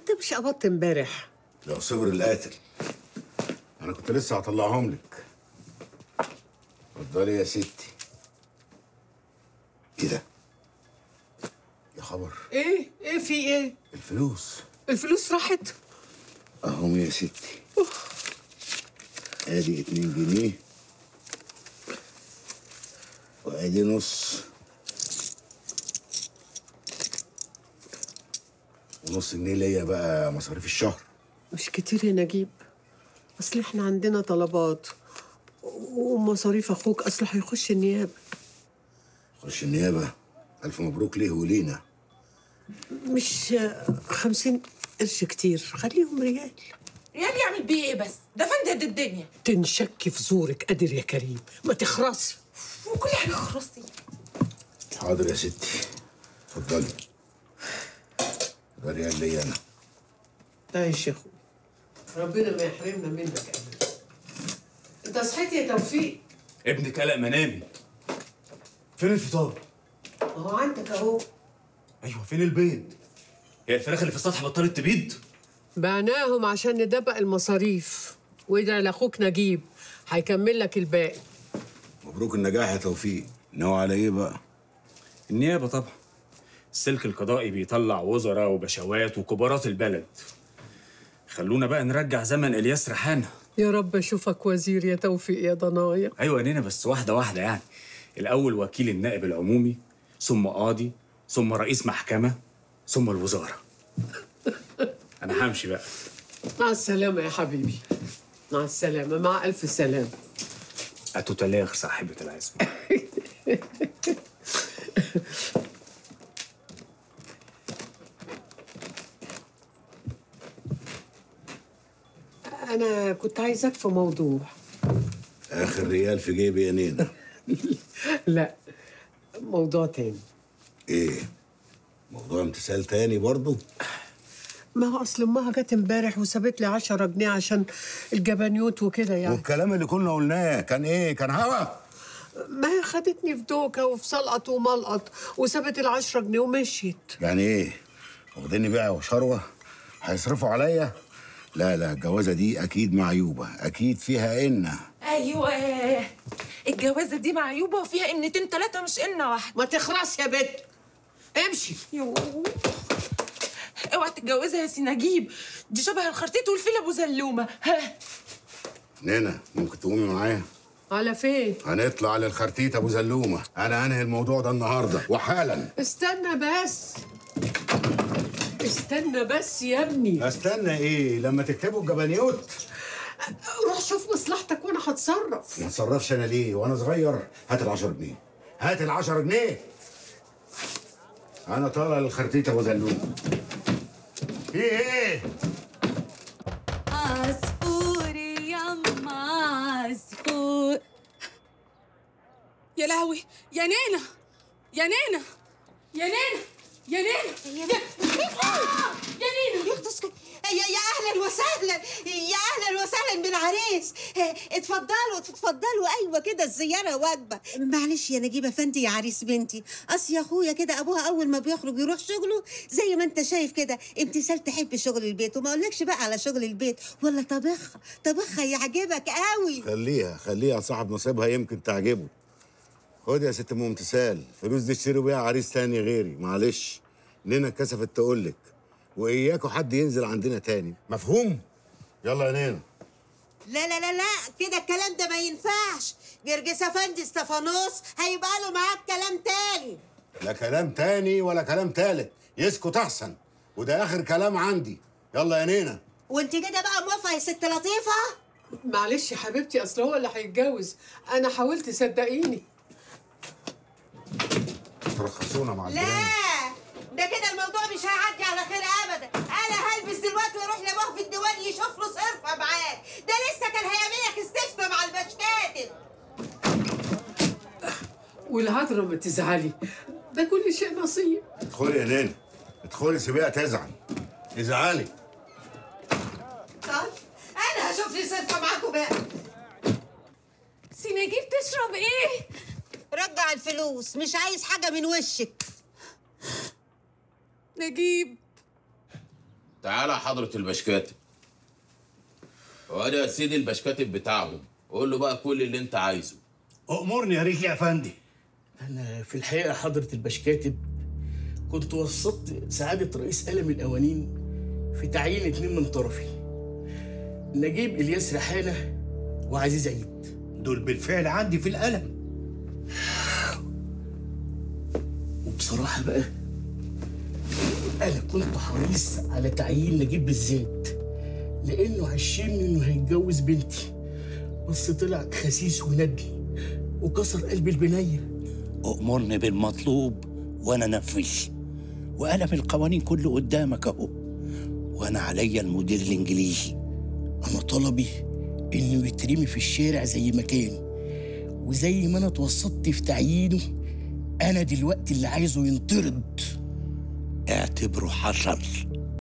انت مش قبضت امبارح لو صبر القاتل انا كنت لسه هطلعهم لك اتفضلي يا ستي ايه ده يا خبر ايه ايه في ايه الفلوس الفلوس راحت اهم يا ستي ادي اتنين جنيه وادي نص ونص جنيه ليا بقى مصاريف الشهر مش كتير يا نجيب اصل احنا عندنا طلبات ومصاريف اخوك اصله هيخش النيابه خش النيابه الف مبروك ليه ولينا مش خمسين قرش كتير خليهم ريال ريال يعمل بيه ايه بس ده فندد الدنيا تنشك في زورك قادر يا كريم ما تخرسي وكل حاجه خرصتي حاضر يا ستي اتفضلي ده ريال ليا انا عايش يا اخوي ربنا ما يحرمنا منك ابدا انت صحيت يا توفيق ابنك قلق منامي فين الفطار؟ اهو عندك اهو ايوه فين البيض؟ هي الفراخ اللي في السطح بطلت تبيض؟ بعناهم عشان ندبق المصاريف وادعي لاخوك نجيب هيكمل لك الباقي مبروك النجاح يا توفيق ناوي على ايه بقى النيابة طبعا السلك القضائي بيطلع وزراء وبشوات وكبارات البلد خلونا بقى نرجع زمن الياس ريحانه يا رب اشوفك وزير يا توفيق يا ضنايا ايوه نينا بس واحده واحده يعني الاول وكيل النائب العمومي ثم قاضي ثم رئيس محكمه ثم الوزاره انا همشي بقى مع السلامه يا حبيبي مع السلامه مع الف سلامه اتوتلاغ صاحبه العزم انا كنت عايزك في موضوع اخر ريال في جيبي يا نينا لا موضوع تاني ايه موضوع امتثال تاني برضو ما هو اصل امها جت امبارح وسابت لي 10 جنيه عشان الجبنيوت وكده يعني والكلام اللي كنا قلناه كان ايه كان هوا ما هي خدتني في دوكه وفي سلقط وملقط وسابت ال 10 جنيه ومشيت يعني ايه واخديني بقى وشروه هيصرفوا عليا لا لا الجوازه دي اكيد معيوبه اكيد فيها ان ايوه الجوازه دي معيوبه وفيها انتين تلاته مش انه واحده ما تخرس يا بنت امشي يوه اوعى تتجوزها يا سي نجيب دي شبه الخرتيت والفيل ابو زلومه ها نينا ممكن تقومي معايا على فين هنطلع للخرتيت ابو زلومه انا انهي الموضوع ده النهارده وحالا استنى بس استنى بس يا ابني استنى ايه لما تكتبوا الجبنيوت روح شوف مصلحتك وانا هتصرف ما اتصرفش انا ليه وانا صغير هات ال 10 جنيه هات ال 10 جنيه انا طالع للخرتيت ابو زلومه في ايه عصفور يما عصفور يا لهوي يا نينا يا نينا يا نينا يا نينا يا, يا نينا يا اختي يا يا اهلا وسهلا يا اهلا وسهلا بالعريس اه، اتفضلوا اتفضلوا ايوه كده الزياره واجبه معلش يا نجيب افندي يا عريس بنتي اصل يا اخويا كده ابوها اول ما بيخرج يروح شغله زي ما انت شايف كده امتثال تحب شغل البيت وما اقولكش بقى على شغل البيت ولا طبخها طبخها يعجبك قوي خليها خليها صاحب نصيبها يمكن تعجبه خد يا ست ام امتثال فلوس دي اشتروا بيها عريس تاني غيري معلش نينا اتكسفت تقولك واياكوا حد ينزل عندنا تاني مفهوم يلا يا نينا لا لا لا لا كده الكلام ده ما ينفعش جرجس افندي استفانوس هيبقى له معاك كلام تاني لا كلام تاني ولا كلام تالت يسكت احسن وده اخر كلام عندي يلا يا نينا وانت كده بقى موافقه يا ست لطيفه معلش يا حبيبتي اصل هو اللي هيتجوز انا حاولت صدقيني ترخصونا مع لا الجيران ده كده الموضوع مش هيعدي على خير ابدا انا هلبس دلوقتي واروح لابوه في الديوان يشوف له صرفه معاه ده لسه كان هيعمل لك استشفى مع المشكاتب والعذراء ما تزعلي ده كل شيء نصيب ادخلي يا نينا ادخلي سيبيها تزعل ازعلي طيب انا هشوف لي صرفه معاكم بقى سي نجيب تشرب ايه رجع الفلوس مش عايز حاجه من وشك نجيب تعالى يا حضرة البشكاتب وادي يا سيدي البشكاتب بتاعهم قول له بقى كل اللي انت عايزه أمرني يا ريت يا أفندي أنا في الحقيقة حضرة البشكاتب كنت وسطت سعادة رئيس قلم القوانين في تعيين اتنين من طرفي نجيب إلياس ريحانة وعزيز عيد دول بالفعل عندي في القلم وبصراحة بقى أنا كنت حريص على تعيين نجيب بالذات لأنه عشمني إنه هيتجوز بنتي بس طلع خسيس وندي وكسر قلب البنية أؤمرني بالمطلوب وأنا نفذ وأنا في القوانين كله قدامك أهو وأنا عليا المدير الإنجليزي أنا طلبي إنه يترمي في الشارع زي ما كان وزي ما أنا اتوسطت في تعيينه أنا دلوقتي اللي عايزه ينطرد اعتبره حصل